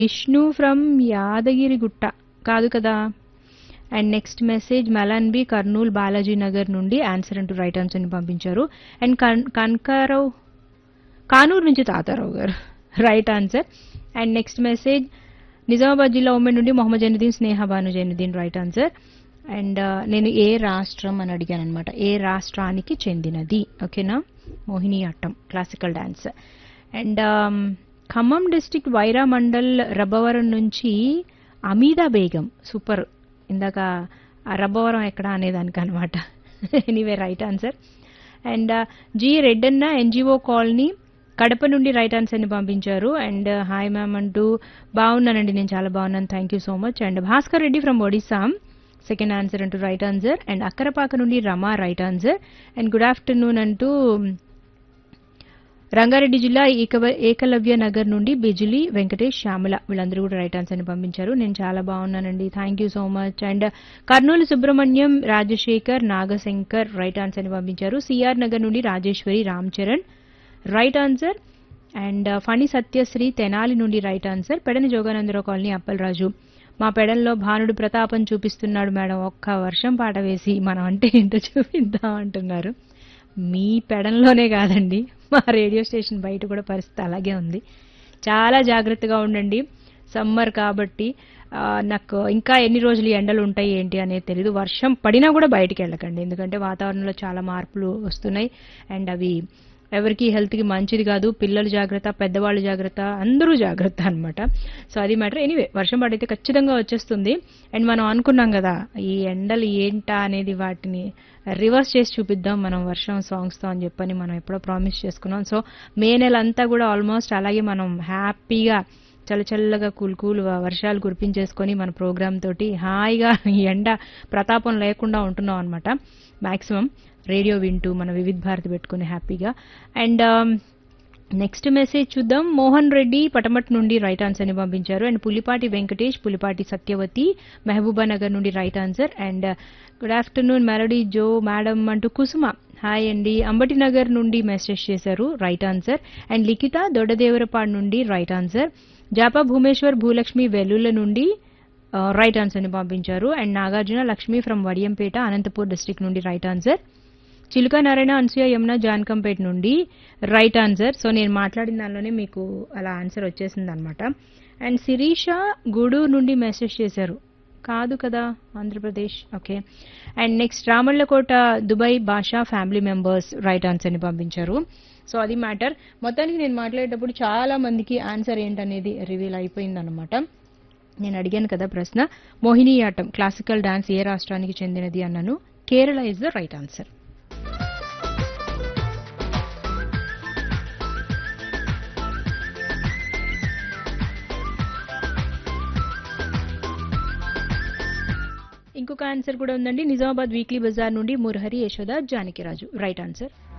Vishnu from Yadagirigutta కాదు కదా and next message మలాన్బి కర్నూల్ బాలాజీ నగర్ నుండి ఆన్సర్ అంటూ రైట్ ఆన్సర్ అని పంపించారు అండ్ కన్ కనకారావు కానూరు నుంచి తాతారావు గారు right answer and next message Nizamabad జిల్లా ఉమ్మడి నుండి Mohammed Zainuddin Sneha Bhanu Zainuddin right answer and నేను ఏ రాష్ట్రం అని అడిగాను అనమాట ఏ రాష్ట్రానికి చెందినది ఓకేనా Mohini Attam classical dance and Khammam district Wyra mandal Rabbavaram నుంచి అమీదా బేగం సూపర్ ఇందాక ఆ రబ్బవరం ఎక్కడ అనేదానికి అనమాట anyway right answer and G Reddanna NGO colony Kadapa నుండి రైట్ ఆన్సర్ని పంపించారు అండ్ హాయ్ మ్యామ్ అంటూ బాగున్నానండి నేను చాలా బాగున్నాను thank you so much and Bhaskar Reddy from Odisha second answer అంటూ రైట్ ఆన్సర్ అండ్ అక్కరపాక నుండి Rama right answer and good afternoon అంటూ రంగారెడ్డి జిల్లా ఏకవ ఏకలవ్య నగర్ నుండి బిజులి వెంకటేష్ శ్యామల వీళ్ళందరూ కూడా రైట్ ఆన్సర్ని పంపించారు నేను చాలా బాగున్నానండి thank you so much and Kurnool Subrahmanyam Rajasekhar Nagasankar right ఆన్సర్ని పంపించారు సిఆర్ నగర్ నుండి Rajeswari Ram Charan right answer and Phani Satyasri Tenali నుండి right answer Pedana Joganandarao colony Appalaraju మా పెడల్లో భానుడు ప్రతాపం చూపిస్తున్నాడు మేడం ఒక్క వర్షం పాట వేసి మనం అంటే ఏంటో చూపిద్దాం అంటున్నారు మీ పెడంలోనే కాదండి మా రేడియో స్టేషన్ బయట కూడా పరిస్థితి అలాగే ఉంది చాలా జాగ్రత్తగా ఉండండి సమ్మర్ కాబట్టి ఆ, నాకు ఇంకా ఎన్ని రోజులు ఈ ఎండలు ఉంటాయి ఏంటి అనేది తెలియదు వర్షం పడినా కూడా బయటికి వెళ్ళకండి ఎందుకంటే వాతావరణంలో చాలా మార్పులు వస్తున్నాయి అండ్ అవి ఎవరికి హెల్త్కి మంచిది కాదు పిల్లలు జాగ్రత్త పెద్దవాళ్ళు జాగ్రత్త అందరూ జాగ్రత్త అన్నమాట సో అది మ్యాటర్ ఎనీవే వర్షం పడితే ఖచ్చితంగా వచ్చేస్తుంది అండ్ మనం అనుకున్నాం కదా ఈ ఎండలు ఏంటా అనేది వాటిని రివర్స్ చేసి చూపిద్దాం మనం వర్షం సాంగ్స్తో అని చెప్పని మనం ఎప్పుడో ప్రామిస్ చేసుకున్నాం సో మే నెల అంతా కూడా ఆల్మోస్ట్ అలాగే మనం హ్యాపీగా చల్ల చల్లగా కూల్ కూల్ వర్షాలు కురిపించేసుకొని మన ప్రోగ్రామ్ తోటి హాయిగా ఈ ఎండ ప్రతాపం లేకుండా ఉంటున్నాం అనమాట మాక్సిమం రేడియో వింటూ మన వివిధ్ భారతి పెట్టుకుని హ్యాపీగా అండ్ నెక్స్ట్ మెసేజ్ చూద్దాం మోహన్ రెడ్డి పటమట్ నుండి రైట్ ఆన్సర్ ని పంపించారు అండ్ పులిపాటి వెంకటేష్ పులిపాటి సత్యవతి మహబూబా నగర్ నుండి right answer and good afternoon melody జో మేడం అంటూ కుసుమ హాయ్ అండి అంబటి నగర్ నుండి మెసేజ్ చేశారు right answer and Likhitha Doddadevarapadu నుండి రైట్ ఆన్సర్ జాపా భూమేశ్వర్ భూలక్ష్మి వెల్లుల నుండి రైట్ ఆన్సర్ ని పంపించారు and Nagarjuna Lakshmi from Vadiyampeta Anantapur district నుండి రైట్ ఆన్సర్ చిలుక నారాయణ అనసూయ యమున జాన్కంపేట్ నుండి రైట్ ఆన్సర్ సో నేను మాట్లాడిన దానిలోనే మీకు అలా ఆన్సర్ వచ్చేసింది అనమాట అండ్ శిరీష గూడూరు నుండి మెసేజ్ చేశారు కాదు కదా Andhra Pradesh okay and next Ramallakota Dubai Basha family members right ఆన్సర్ని పంపించారు సో అది మ్యాటర్ మొత్తానికి నేను మాట్లాడేటప్పుడు చాలా మందికి ఆన్సర్ ఏంటనేది రివీల్ అయిపోయిందనమాట నేను అడిగాను కదా ప్రశ్న మోహిని ఆటం క్లాసికల్ డాన్స్ ఏ రాష్ట్రానికి చెందినది అన్నాను Kerala is the right answer ఇంకొక ఆన్సర్ కూడా ఉందండి నిజామాబాద్ వీక్లీ బజార్ నుండి మురహరి యశోద జానకిరాజు రైట్ ఆన్సర్